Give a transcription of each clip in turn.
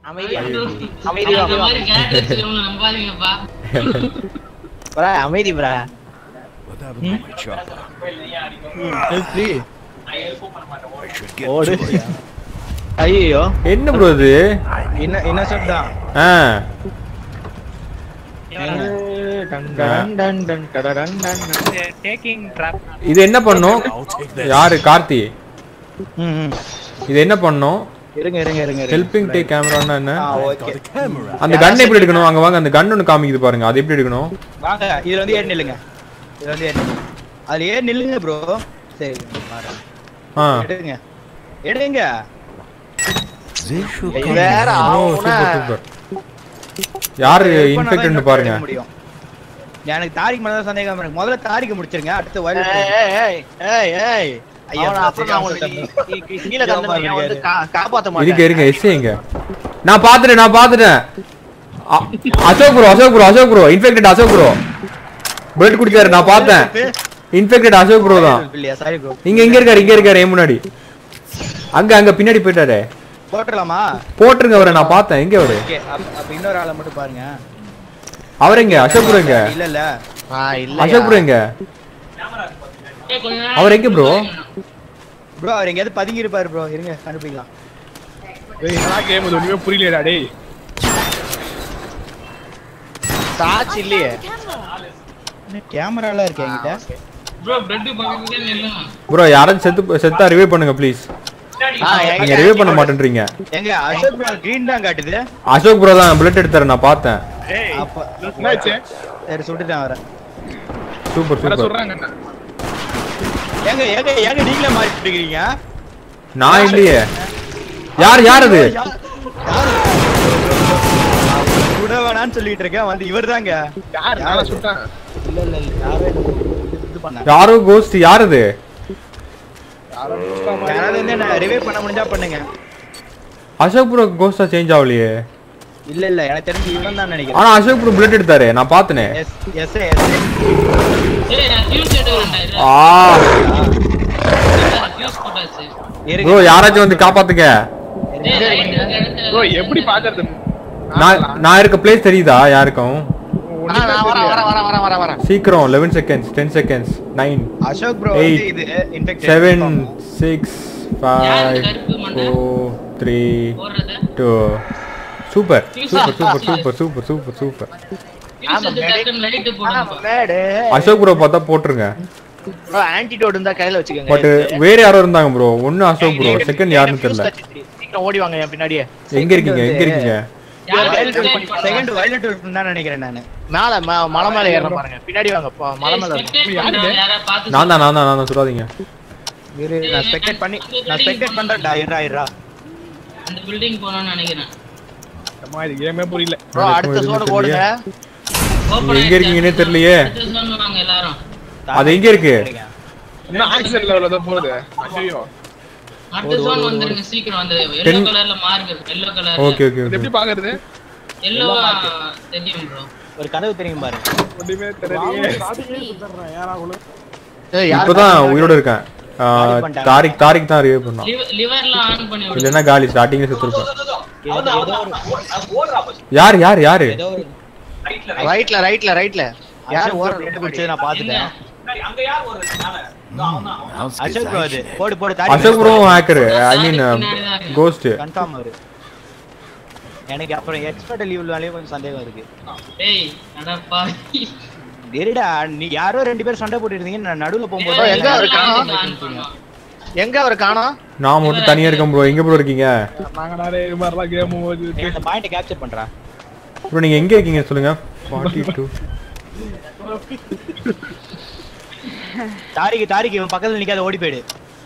அமைதியா அந்த மாதிரி கேரக்டர் வச்சிருக்கவங்க நம்பாதீங்கப்பா ப்ரா அமைதி ப்ரா What happened to my chopper? I should get ஓடு to it. ஐயோ என்ன ப்ரோ இது என்ன என்ன தான் ஆ டேக்கிங் ட்ராப் இது என்ன பண்ணும் I'll take that. யாரு கார்த்தி ம், ம். இது என்ன பண்ணும் இருங்க இருங்க இருங்க இருங்க. ஹெல்பிங் டேக் கேமரான்னா என்ன ஆ Got ஓகே the camera. அந்த கன் எப்படி எடுக்கணும் அங்க வாங்க அந்த கன் ஒன்று காமிக்குது பாருங்க அது எப்படி எடுக்கணும் வாங்க இதுல வந்து ஏறி நில்லுங்க இதுல வந்து ஏறி நில்லுங்க அதுல ஏறி நில்லுங்க ப்ரோ சரி பாருங்க ஆ எடுங்க எடுங்க They should ஐயோ, come வேற now. ஓ ஆவுனா சூப்பர் சூப்பர் யாரு help பண்ணாதான் இன்ஃபெக்டட்னு இன்னொரு பாருங்க எடுக்க முடியும். எனக்கு தாரிக் மேல தான் சந்தேகம் இருக்கு முதல்ல தாரிக்க முடிச்சிருங்க அடுத்து வயலட் ஐயா கீழே தள்ளி வந்து கா- காப்பாத்த இருக்க மாட்டேன் இருங்க எஸ் எங்க நான் பாத்துட்டேன் நான் பாத்துட்டேன் அ- Ashok bro Ashok bro Ashok bro infected Ashok bro blood குடிச்சாரு நான் பார்த்தேன் இன்ஃபெக்டட் அசோக் ப்ரோ தான் இல்லையா சாரி ப்ரோ இங்க இங்க இருக்காரு இங்க இருக்காரு என் முன்னாடி அங்க அங்க பின்னாடி போயிட்டாரு போட்டுடலாமா போட்டுருங்க அவரை நான் பார்த்தேன் எங்க அவரு ஓகே அப்ப இன்னொரு ஆளை மட்டும் பாருங்க அவர் எங்க அசோக் ப்ரோ எங்க இல்ல இல்ல ஆ இல்ல அசோக் ப்ரோ எங்க ஏய், கொஞ்ச நேரம் அவர் எங்க bro? ப்ரோ அவர் எங்கேயாவது பதுங்கி இருப்பாரு ப்ரோ இருங்க கண்டுபிடிக்கலாம் டேய் என்னடா கேம் இது ஒண்ணுமே புரியலடா டேய் சாட்சி இல்லையே கேமராலாம் இருக்கு என்கிட்ட bro பிரெட் பக்கத்துலயே நில்லுங்க ப்ரோ யாராச்சும் செத்து செத்தா ரிவே பண்ணுங்க ப்ளீஸ் ஆ, நீங்க எங்க- ரிவே பண்ண மாட்டேன்றீங்க எங்க அசோக் ப்ரோ கிரீன் தான் காட்டுது அசோக் ப்ரோ தான் பிளட் எடுத்தாரு நான் பார்த்தேன் டேய் அப்ப என்னாச்சு சரி சுட்டுட்டேன் அவரை சூப்பர் வர சூப்பர் சொல்றாங்க என்ன ஏங்க ஏங்க ஏங்க நீங்களே மாறிட்டு இருக்கீங்க நான் இல்லையே யார் யார் அது சுட வேணாம்னு சொல்லிட்டு இருக்கேன் வந்து இவர் தாங்க யார் நானா சுட்டேன் இல்ல இல்ல இல்ல யாரோ எனக்கு இது பண்ணாங்க யாரோ கோஸ்ட் யார் அது யாரோ சுட்டா மாதிரி. யாராவது வந்து என்ன ரிவைவ் பண்ண முடிஞ்சா பண்ணுங்க அசோக் ப்ரோ கோஸ்டா சேஞ்ச் ஆகலையே இல்ல இல்ல எனக்கு தெரிஞ்சு இவன் தான் நினைக்கிறேன் ஆனா அசோக் ப்ரோ பிளட் எடுத்தாரு நான் பார்த்தனே எஸ் எஸ் எஸ் ஏய் நான் ஃபியூஸ் எடுக்கிறேன்டா இரு. ஆ ஃபியூஸ் போட்டாச்சு ப்ரோ யாராச்சும் வந்து காப்பாத்துங்க ஏய் ரைட் அந்த இடத்துல ப்ரோ எப்படி பாக்குறது நான் நான் இருக்க பிளேஸ் தெரியுதா யாருக்கும் ஆ, நான் வரேன் வரேன் வரேன் வரேன் வரேன் வரேன் சீக்கிரம் eleven seconds ten seconds nine Ashok bro Eight, வந்து இது இன்ஃபெக்டட் செவன் சிக்ஸ் யாரு ஃபைவ் கருப்பு மண்டை? ஃபோர் த்ரீ போடுறது டூ சூப்பர் Fuse சூப்பர் ஆ? Super super super super super fuse எடுத்து டக்குன்னு லைட் போடுங்க மேடு அசோக் ப்ரோ பார்த்தா போட்டுருங்க ப்ரோ ஆன்டிடோட் இருந்தா கையில வச்சுக்கோங்க பட் வேற யாரோ இருந்தாங்க ப்ரோ ஒன்னு அசோக் ப்ரோ செகண்ட் யாருன்னு தெரியல சீக்கிரம் ஓடி வாங்க என் பின்னாடியே எங்க இருக்கீங்க எங்க இருக்கீங்க செகண்ட் வயலட் தான் நினைக்கிறேன் நானு மேல ம- மலை மேல ஏறணும் பாருங்க பின்னாடி வாங்க போ, மலை மேல நான் தான் நான் தான் நான் தான் சுடாதீங்க இரு நான் ஸ்பெக்டேட் பண்ணி நான் ஸ்பெக்டேட் பண்றேன்டா இருடா இருடா அந்த பில்டிங் போகணும்னு நினைக்கிறேன் அம்மா இது கேமே புரியல ப்ரோ அடுத்த சோடு போடுங்க Open எங்க இருக்கீங்கன்னே ஆயிடுச்சு. தெரியலையே அடுத்த zone வாங்க எல்லாரும் அது எங்க இருக்கு இன்னும் ஆக்சிடென்ட் லெவல்ல தான் போகுது ஐயோ அடுத்த zone வந்துருங்க சீக்கிரம் வந்து எல்லோ Ten- கலர்ல mark yellow colour okay okay இது ஓகே எப்படி பாக்குறது எல்லோ தெரியும் ப்ரோ ஒரு கனவு தெரியும் பாரு ஒண்ணுமே தெரியலையே ஏய், யாரு இப்பதான் உயிரோட இருக்கேன் ஆ, தாரிக் தாரிக் தான் ரிவே பண்ணான் லிவர்லாம் ஆன் பண்ணி விடு இல்லைன்னா காலி ஸ்டார்டிங்ல செத்துருப்பேன் ஏதோ ஒரு யார் யார் யாரு ஏதோ ஒரு ரைட்ல ரைட்ல ரைட்ல யார் யார் ஓர ஓர குடிச்சது நான் பாத்துட்டேன் I'll skip Ashok bro that அது shit. போடு போடு Ashok bro hacker I mean ghost confirm அவரு எனக்கு அப்புறம் எக்ஸ்பர்ட் லீவ்லயே கொஞ்சம் சந்தேகம் இருக்கு டேய் அடப்பா இருடா நீ யாரோ ரெண்டு பேரும் சண்டை போட்டு இருந்தீங்க நான் நடுவுல போகும்போது ஓ, எங்க அவரு காணோம்? ஆன் பண்ணுவோம் எங்க அவர் காணோம் நான் மட்டும் தனியா இருக்கேன் ப்ரோ எங்க ப்ரோ இருக்கீங்க நாங்க நிறைய இது மாதிரிலாம் கேம் போகுது ஏய், அந்த பாயிண்ட கேப்சர் பண்றா ப்ரோ நீங்க எங்க இருக்கீங்க சொல்லுங்க 42 தாரிக்கு தாரிக்கு இவன் பக்கத்துல நிக்காத ஓடி போயிடு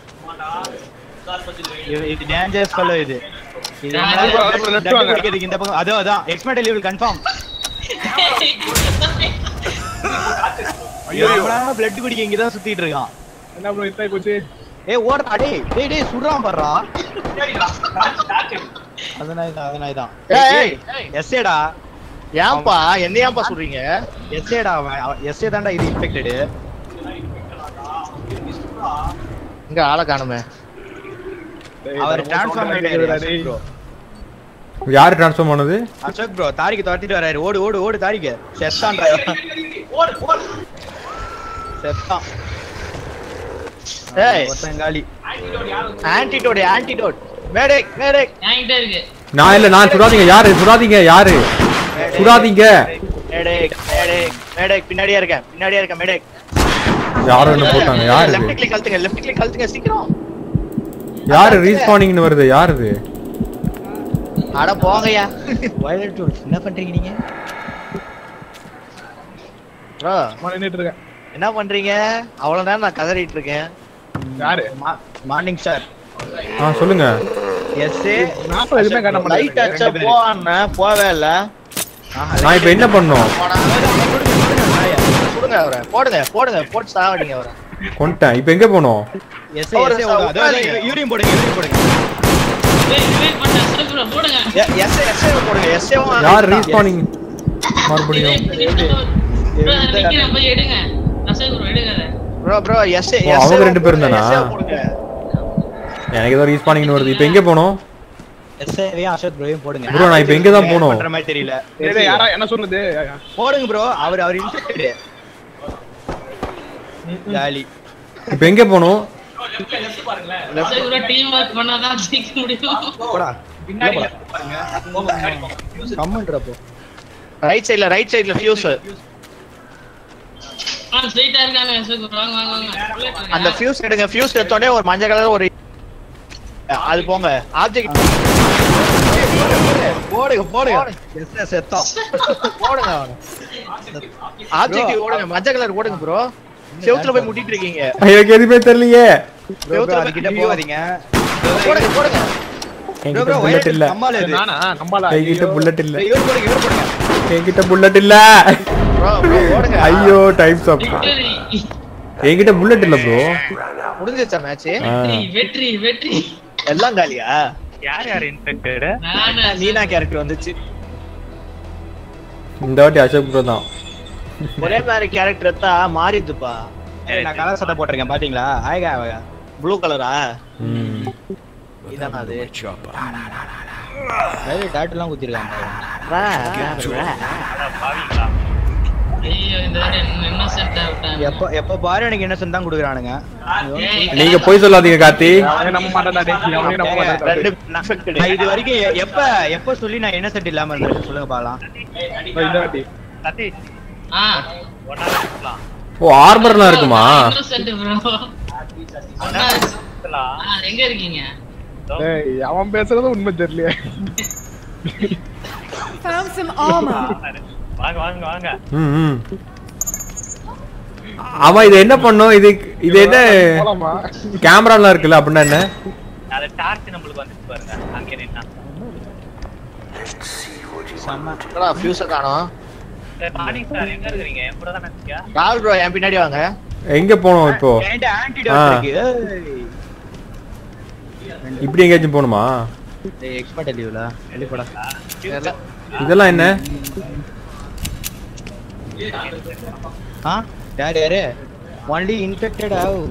இது- இது டேஞ்சரஸ் ஃபெல்லோ இது இது யாரு? நம்மளால அப்புறம் left blood வாங்க. குடிக்கிறதுக்கு இந்த பக்கம் அதோ அதான் எக்ஸ்பர்ட் லெவல் கன்ஃபார்ம் ஐயோ நம்மளால பிளட் குடிக்க இங்க தான் சுத்திட்டு இருக்கான் என்ன ப்ரோ இத்தாய் போச்சு ஏய் ஓடுறா டேய் டேய் டேய் சுடுறான் பாருடா அதனால தான் அதனால தான் ஏய், ஏய். எஸ்ஏடா ஏன்பா என்ன ஏன்பா சொல்றீங்க எஸ்ஏடா அவன் எஸ்ஏ தான்டா இது இன்ஃபெக்டட் இங்க ஆளை காணுமே டேய், அவர் நம்ம டிரான்ஸ்ஃபார்ம் சொல்றாரு ஆயிட்டாரு டேய். ப்ரோ யாரு ட்ரான்ஸ்ஃபார்ம் ஆனது அசோக் ப்ரோ தாரிக்கு துரத்திட்டு வராரு ஓடு ஓடு ஓடு தாரிக்கு செத்தான் செத்தான் ஏய் ஒருத்தன் காலி ஆன்டிடோட் ஆன்டிடோட் மேடேக் மேடேக் என்கிட்ட இருக்கு நான் இல்ல நான் சுடாதீங்க யாரு சுடாதீங்க யாரு சுடாதீங்க மேடேக் மேடேக் மேடேக் பின்னாடியே இருக்கேன் பின்னாடியே இருக்கேன் மேடேக் யாரோ என்ன போட்டாங்க யாரு லெஃப்ட் இது கிளிக் அழுத்துங்க லெஃப்ட் கிளிக் அழுத்துங்க சீக்கிரம் யாரு ரீஸ்பானிங்னு வருது யாரு இது அட போங்கய்யா வயலட் டூல்ஸ் என்ன பண்றீங்க நீங்க ப்ரோ சும்மா நின்னுட்டு இருக்கேன் என்ன பண்றீங்க அவ்வளவு நேரம் நான் கதறிட்டு இருக்கேன் யாரு மார்னிங் ஸ்டார் ஆ சொல்லுங்க எஸ் நான் எதுவுமே காட்ட லைட் மாட்டேன் அடிச்சா போவான்னு போவே இல்ல நான் இப்ப என்ன பண்ணோம் கொடுங்க அவரை போடுங்க போடுங்க போட்டு சாவடிங்க அவரை கொண்டேன் இப்ப எங்க போனோம் எஸ் ஒரு எஸ் சா- அதாவது யூரியம் போடுங்க யூரியம் போடுங்க வெயிட் வெயிட் பண்ண அசோக் ப்ரோ போடுங்க எஸ் எஸ் போடுங்க எஸ் யார் ரீஸ்பானிங் மறுபடியும் ப்ரோ நிக்கிறேன் போய் எடுங்க அசோக் ப்ரோ எடுங்க அதை. ப்ரோ ப்ரோ எஸ் ஓ, அவங்க ரெண்டு பேரும் தானா? போடுங்க எனக்கு ஏதோ ரீஸ்பானிங்னு வருது இப்ப எங்க போனோம் எஸ்ஏவையும் அசோக் ப்ரோவையும் போடுங்க ப்ரோ நான் இப்ப எங்க தான் போகணும் பண்ற மாதிரி தெரியல ஏய், யாரா என்ன சொல்லுது போடுங்க ப்ரோ அவர் அவர் இன்ஃபெக்டட் காலி இப்ப எங்க போகணும் அசோக் ப்ரோ டீம் ஒர்க் பண்ணாதான் ஜெயிக்க முடியும் போடா கம்மன்றப்போ ரைட் சைடுல ரைட் சைடுல ஃபியூஸ் ஆ ஸ்ட்ரைட்டா இருக்காங்க அசோக் ப்ரோ வாங்க வாங்க வாங்க Bullet இருக்கு. அந்த ஃபியூஸ் எடுங்க ஃபியூஸ் எடுத்தோடனே ஒரு மஞ்சள் கலர் ஒரு அது போங்க ஆப்ஜெக்ட் போடுங்க போடுங்க எஸ் எஸ் செத்தோம் போடுங்க ஆப்ஜெக்ட் ஓடுங்க மஞ்சள் கலர் ஓடுங்க ப்ரோ செவுத்துல போய் முட்டிட்டு இருக்கீங்க எனக்கு எதுவுமே தெரியலையே ப்ரோ ப்ரோ அதுக்கிட்ட போகாதீங்க போடுங்க போடுங்க ப்ரோ என்கிட்ட ப்ரோ புல்லட் இல்ல கம்மால இது நானா நம்பல என்கிட்ட புல்லட் இல்ல இவர் போடுங்க இவர் போடுங்க என்கிட்ட புல்லட் இல்ல ப்ரோ ப்ரோ ஓடுங்க ஐயோ டைம்ஸ் அப் Victory. என்கிட்ட புல்லட் இல்ல ப்ரோ முடிஞ்சிச்சா மேட்ச் வெற்றி வெற்றி வெற்றி எல்லாம் காலியா யார் யார் இன்ஃபெக்டட் நானு நீனா கேரக்டர் வந்துச்சு இந்த வாட்டி அசோக் ப்ரோ தான் ஒரே மாதிரி கேரக்டர் எடுத்தா மாறிடுதுப்பா ஏய், நான் கலர் சட்டை போட்டிருக்கேன் பாத்தீங்களா ஆயகா ஆயகா ப்ளூ கலரா ம். இதானா அது My chopper. நிறைய டாட்டுலாம் குத்திருக்காங்க பாவீங்களா ஐயோ இந்த வாட்டி என்ன செட் ஆகிட்டாங்க எப்ப எப்ப பாரு எனக்கு என்ன தான் குடுக்குறானுங்க நீங்க போய் சொல்லாதீங்க கார்த்தி அவனே நம்ப மாட்டான்டா டேய் அவனே நம்ப மாட்டான்டா ரெண்டு infected. நான் இது வரைக்கும் எ- எப்ப எப்ப சொல்லி நான் என்ன செட் இல்லாம இருந்தேன் சொல்லுங்க பாக்கலாம் இந்த வாட்டி சதீஷ் ஆ ஒன்னா இருக்கலாம் ஓ ஆர்மர்லாம் இருக்குமா இன்னசென்ட் ப்ரோ இருக்கலாம். ஆ எங்க இருக்கீங்க டேய் அவன் பேசுறது உண்மை தெரியலையே Found some armor. வாங்க வாங்க வாங்க ம் ம். ஆமா இது என்ன பண்ணும் இது இது என்ன போலாமா கேமராலாம் இருக்குல்ல அப்படின்னா என்ன அது டார்ச் நம்மளுக்கு வந்துச்சு பாருங்க அங்கே நின்னா என்னடா fuse அ காணோம் சரி மார்னிங் சார் எங்க இருக்கிறீங்க என் கூட தானே இருக்கீங்க ராகுல் ப்ரோ என் பின்னாடி வாங்க எங்க போனோம் இப்போ என்கிட்ட ஆ. ஆன்டிடோட் இருக்கு ஏய். இப்படி எங்கேயாச்சும் போகணுமா டேய் எக்ஸ்பர்ட் லீவ்ல வெளிப்படா தெரியல. இதெல்லாம் என்ன ஆ யார் யாரு ஒன்லி இன்ஃபெக்டட் ஆவு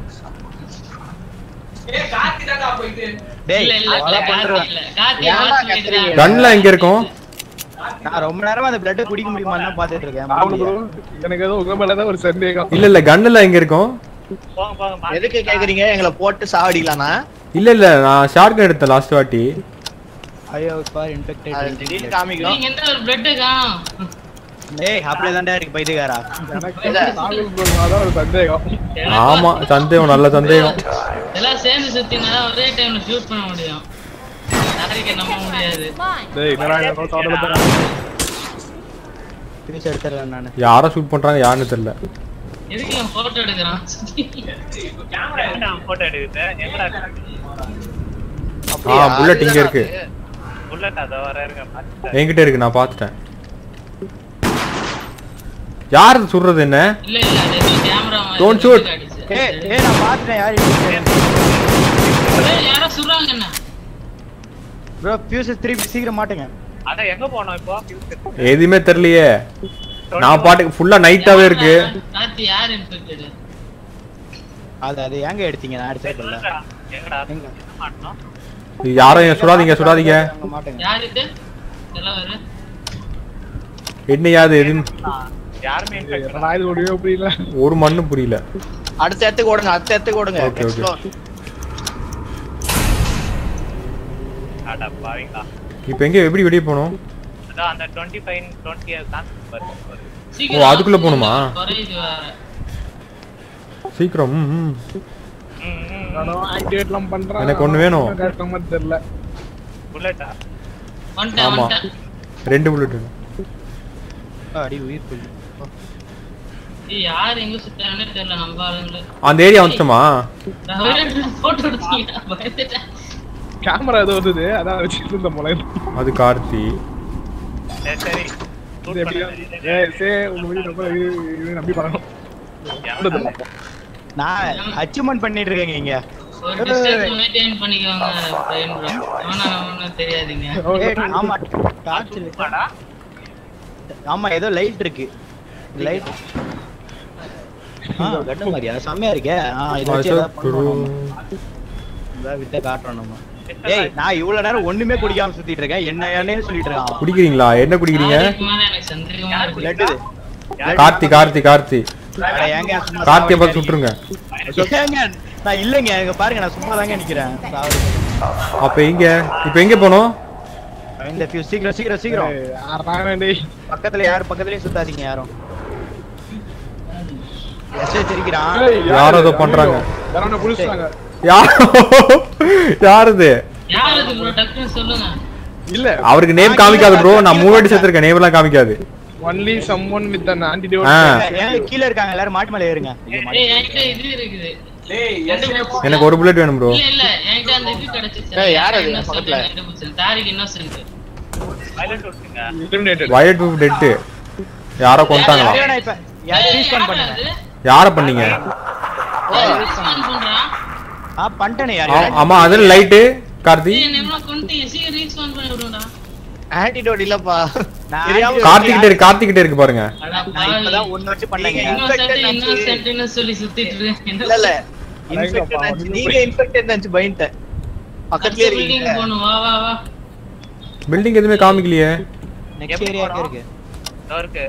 டேய் இல்ல இல்ல இல்ல அதெல்லாம் கார்த்தி பண்றேன் இல்ல கார்த்தி ஏன்டா வாட்ச் கத்துறீங்க? பண்ணிட்டு கன்ல எங்க இருக்கும் நான் ரொம்ப நேரமா அந்த பிளட் குடிக்க முடியுமான்னு தான் பாத்துட்டு இருக்கேன் ராகுல் ப்ரோ எனக்கு ஏதோ உங்க மேல தான் ஒரு சந்தேகம் இல்ல இல்ல கன்னுல எங்க இருக்கும் போங்க போங்க மார்னிங் எதுக்கு கேக்குறீங்க எங்களை போட்டு சாவடிக்கலாம்னா இல்ல இல்ல நான் ஷார்ட் எடுத்தேன் லாஸ்ட் வாட்டி ஐயோ ஃபார் அது இன்ஃபெக்டட் திடீர்னு காமிக்கும் நீங்க என்ன ஒரு பிளட் காணோம் டேய் அப்படியே தான்டா இருக்கு பைத்தியக்காரா எனக்கு ராகுல் ப்ரோ தான் ஒரு சந்தேகம் ஆமா சந்தேகம் நல்ல சந்தேகம் எல்லாம் சேர்ந்து சுத்தினா ஒரே டைம்ல ஷூட் பண்ண முடியும் யாருக்கு நம்ப முடியாது டேய் என்னடா என்ன சாப்பிட ஃபினிஷ் எடுத்துறேன் நானு யாரை ஷூட் பண்றாங்க யாருன்னு தெரியல எதுக்கு இவன் போட்டோ எடுக்கிறான் போட்டோ எடுக்குது எங்கடா ஆ புல்லட் இங்க இருக்கு புல்லட் அதை வர இருங்க பார்த்துட்டேன். என்கிட்ட இருக்கு நான் பார்த்துட்டேன் யார் இது சுடுறது என்ன இல்ல இல்ல அது ஏதோ கேமரா Don't shoot. ஏய் ஏய் நான் பாத்துட்டேன் யார் யாரோ சுடுறாங்க என்ன ப்ரோ ஃபியூஸ் திருப்பி சீக்கிரம் மாட்டுங்க அதான் எங்க போனோம் இப்போ எதுவுமே தெரியலையே நான் பாட்டுக்கு ஃபுல்லா நைட்டாவே இருக்கு கார்த்தி யார் இன்ஃபெக்டட் அது அது எங்க எடுத்தீங்க நான் எடுத்தே இல்ல எங்கடா எங்க? என்ன மாட்டோம் யாரும் என் சுடாதீங்க சுடாதீங்க மாட்டேங்க யார் இது எல்லாம் வரு என்ன யாது எதுவும் யாருமே infect பண்ணல. நான் இது முடியவே புரியல ஒரு மண்ணும் புரியல அடுத்த இடத்துக்கு ஓடுங்க அடுத்த இடத்துக்கு ஓடுங்க Okay, okay. Explore. அட பாவிங்களா. இப்போ எங்க எப்படி வெளியே போகணும் அதான் அந்த 25, 20 அது காமிச்சு பாருங்க. ஒரு சீக்கிரம் ஓ, அதுக்குள்ள போகணுமா? குறையுது வேற சீக்கிரம் ம், ம். ம், ம், ம். நானும் ஆக்டிவேட்லாம் பண்றேன் எனக்கு ஒண்ணு வேணும். கஷ்டமா தெரியல புல்லட்டா? வந்துட்டேன் ஆமா. வந்துட்டேன் ரெண்டு புல்லட் அடி உயிர் கொல்லு ஏய், யார் எங்க சுத்தாங்கன்னே தெரியல நம்ம ஆளுங்களே அந்த ஏரியா வந்துட்டோமா போட்டோ எடுத்தீங்க பயந்துட்டேன் கேமரா ஏதோ வந்தது அதான் வச்சுட்டு இருந்த போல அது கார்த்தி சரி, சரி. Shoot இது எப்படியா பண்ணுங்க. ஏய் சே உங்க வீடு ரொம்ப இது இது நம்பி பண்ணணும் யாரும் நான் அச்சீவ்மெண்ட் பண்ணிட்டு இருக்கேங்க இங்க ஒரு டிஸ்டன்ஸ் மெயின்டைன் பண்ணிக்கோங்க பிரெயின் ப்ரோ ஆனா ஒன்றும் தெரியாதுங்க ஏய், ஆமா டார்ச் சும்மாடா? ஆமா ஏதோ லைட் இருக்கு லைட் ஆ கண்ணு மாதிரியா செம்மையா இருக்கே ஆ இது வச்சு ஏதாவது பண்ணுவோம் நம்ம. ஏதாவது வித்த காட்டுறோம் நம்ம ஏய் நான் இவ்வளவு நேரம் ஒண்ணுமே குடிக்காம சுத்திட்டு இருக்கேன் என்ன என்னன்னு சொல்லிட்டு இருக்கான் அவன். குடிக்கிறீங்களா என்ன குடிக்கிறீங்க யாருக்கு மேல எனக்கு சந்தேகமா இருக்கு லட்டு இது. கார்த்தி கார்த்தி கார்த்தி அட, ஏங்க சும்மா கார்த்தியை பார்த்து சுட்டுருங்க ஏங்க நான் இல்லைங்க இங்க பாருங்க நான் சும்மா தாங்க நிக்கிறேன் அப்ப எங்க இப்ப எங்க போனோம் இந்த few சீக்கிரம் சீக்கிரம் சீக்கிரம் ஆறாம் டேய் பக்கத்துல யாரும் பக்கத்துலயும் சுத்தாதீங்க யாரும் எஸ்ஏ தெரிக்கிறான் ஏய், யாரோ ஏதோ பண்றாங்க. யாரோ புடிச்சாங்க யார் யார் இது யார் இது ப்ரோ டக்குன்னு சொல்லுங்க இல்ல அவருக்கு நேம் காமிக்காது ப்ரோ நான் மூணு வாட்டி சேர்த்திருக்கேன் நேம் எல்லாம் காமிக்காது only someone with an antidote ஆ. ஏன் கீழ இருக்காங்க எல்லாரும் மாட்டு மேல ஏறுங்க ஏய் என்கிட்ட இது இருக்குது ரெண்டு bullets. எனக்கு ஒரு புல்லட் வேணும் ப்ரோ இல்ல இல்ல என்கிட்ட அந்த இது கிடைச்சிச்சு ஏய், யார் அது Innocent, பக்கத்துல? innocent. தாரிக் இன்னோசன்ட் Violent விட்டுருங்க. eliminated வயலட் டூ டெட்டு யாரோ கொண்டாங்களா யாரையும் நான் இப்ப யாரும் ரீஸ்பான் பண்ணுங்க யார பண்ணீங்க பண்றா ஆ பண்ணிட்டேனே ஆ- யாரையும் ஆமா அதுல லைட்டு கார்த்தி ஏய் நம்ம கொண்டு சீக்கிரம் ரீஸ்பான் பண்ணி விடுடா ஆன்டிடோட் இல்லப்பா நான் தெரியாம antidote கார்த்திக் கிட்ட இருக்கு கார்த்திக் கிட்ட இருக்கு பாருங்க அட நான் பாவி இப்பதான் ஒண்ணு வச்சு பண்ணேங்க இன்னோசன்ட் இன்னோசன்ட்னு சொல்லி சுத்திட்டு இருக்கேன் இல்ல இல்ல அடேங்கப்பா, இன்ஃபெக்டட் ஒண்ணும் நீங்க இன்ஃபெக்டட் நினைச்சு பயந்துட்டேன் பக்கத்துலயே பில்டிங் இருக்கீங்க போணும் வா வா வா பில்டிங் எதுவுமே காமிக்கலையே நெக்ஸ்ட் எப்படி ஏரியாக்கு போறோம்? இருக்கு இதோ இருக்கு.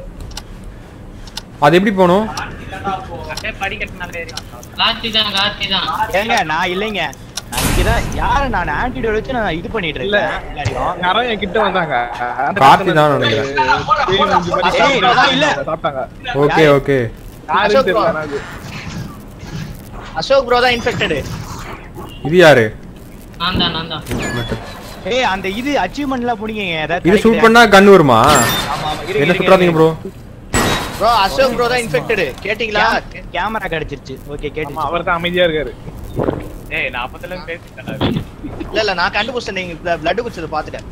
அது எப்படி போகணும் அப்படியே படிக்கட்டு மேல ஏறி வாங்க. கார்த்தி தான் கார்த்தி தான் ஏங்க நான் இல்லைங்க நான் இங்கதான் யாரு நான் ஆன்டிடோட் வச்சு நான் இது பண்ணிட்டு இல்ல. இருக்கேன் எல்லாரையும். யாரோ என் கிட்ட வந்தாங்க கார்த்தி தான் நினைக்கிறேன் பேய் மூஞ்சி மாதிரி ஏய், நான் இல்ல. சாப்பிட்டாங்க ஓகே ஓகே யாருன்னு அசோக் தெரியல bro. எனக்கு. அசோக் ப்ரோ தான் இன்ஃபெக்டட் இது யாரு நான் தான் நான் தான் ஏய் அந்த இது அச்சீவ்மெண்ட்லாம் புடிங்க ஏதாவது இது ஷூட் கிடைக்குதா? பண்ணா கன் வருமா ஆமா, ஆமா, இருங்க, என்ன இருங்க, சுற்றாதீங்க ப்ரோ ப்ரோ அசோக் ப்ரோ தான் இன்ஃபெக்டட் கேட்டிங்களா கே- கேமரா கிடைச்சிருச்சு ஓகே ஆமா கேட்டு அவர் தான் அமைதியா இருக்காரு ஏய், நான் அப்பத்துல இருந்து பேசிட்டேன் இல்ல இல்ல நான் கண்டுபிடிச்சேன் நீங்க பிளட் குடிச்சது பாத்துட்டேன்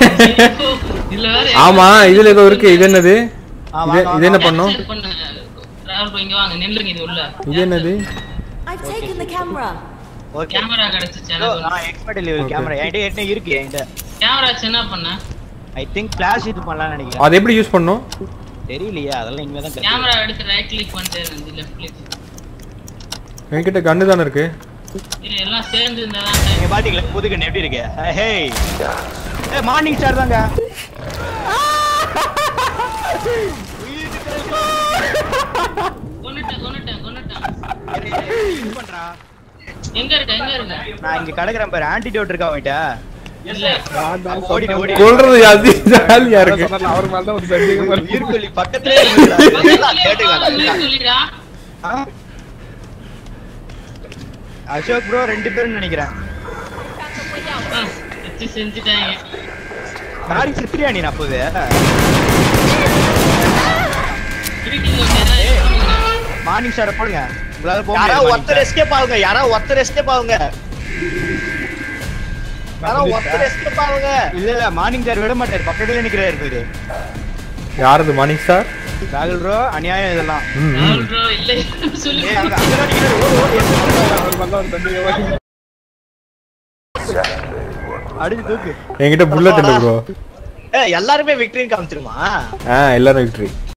இதுல வேற ஆமா இதுல ஏதோ இருக்கு இது என்னது ஆ, இது வாங்க, இது என்ன வாங்க. பண்ணும் Capture பண்ணு. Travel பண்ணி இங்க வாங்க நில்லுங்க இது உள்ள இது என்னது I've taken the camera. Okay camera கிடைச்சிச்சு எனக்கு நான் எக்ஸ்பர்ட் லெவல் Okay. கேமரா என்கிட்ட ஏற்கனவே இருக்கு என்கிட்ட கேமரா என்ன பண்ண ஐ திங்க் ஃபிளாஷ் இது பண்ணலாம்னு நினைக்கிறேன் அது எப்படி யூஸ் பண்ணும் தெரியலையே அதெல்லாம் இனிமே தான் கேமரா எடுத்து ரைட் கிளிக் பண்ணிட்டு இருந்து லெஃப்ட் கிளிக் என்கிட்ட கன்னு தானே இருக்கு இது எல்லாம் சேர்ந்து இருந்தா தான் நீங்க time. பாத்தீங்களா புது கண்ணு எப்படி இருக்கு ஹே ஏ மார்னிங் ஸ்டார் தாங்க கொன்னுட்டேன் கொன்னுட்டேன் கொன்னுட்டேன் இது பண்றா எங்க இருக்க எங்க இருக்க நான் இங்க கடக்குறேன் பாரு ஆன்டிடோட் இருக்கா அவன்கிட்ட இல்ல நான் தான் ஓடி ஓடி கொல்றது அது ஜாலியா இருக்கு சொன்னேன்ல, அவர் மேல தான் ஒரு சந்தேகமா இருக்கு உயிர்கொல்லி பக்கத்துலயே இருக்குடா. பக்கத்துலயே சொல்லிடா ஆ? அசோக் ப்ரோ ரெண்டு பேரும் நினைக்கிறேன் ஆ, வச்சு செஞ்சுட்டாங்க நாரி சித்திரியா நீ அப்போது இருக்கீங்க நேரா மார்னிங் ஸ்டார் போடுங்க உங்களால போக யாரா முடியாது ஒருத்தர் எஸ்கேப் ஆகுங்க யாரா ஒருத்தர் எஸ்கேப் ஆகுங்க யாரா ஒருத்தர் எஸ்கேப் ஆகுங்க இல்ல இல்ல மார்னிங் ஸ்டார் விட மாட்டாரு பக்கத்துல நிக்கிறாரு இவரு யாரது மார்னிங் ஸ்டார் ராகுல் ப்ரோ அநியாயம் இதெல்லாம் ம் ம். ராகுல் bro இல்ல சொல்லி ஏய் அங்க அங்க நிக்கிறாரு ஓடு ஓடு எஸ்கேப் அவர் மேல தான் ஒரு சந்தேகமா இருக்கு அடிச்சு தூக்கு என்கிட்ட புல்லட் இல்லை ப்ரோ ஏய், எல்லாருமே விக்டரின்னு காமிச்சிருமா ஆ எல்லாரும் விக்ட்ரி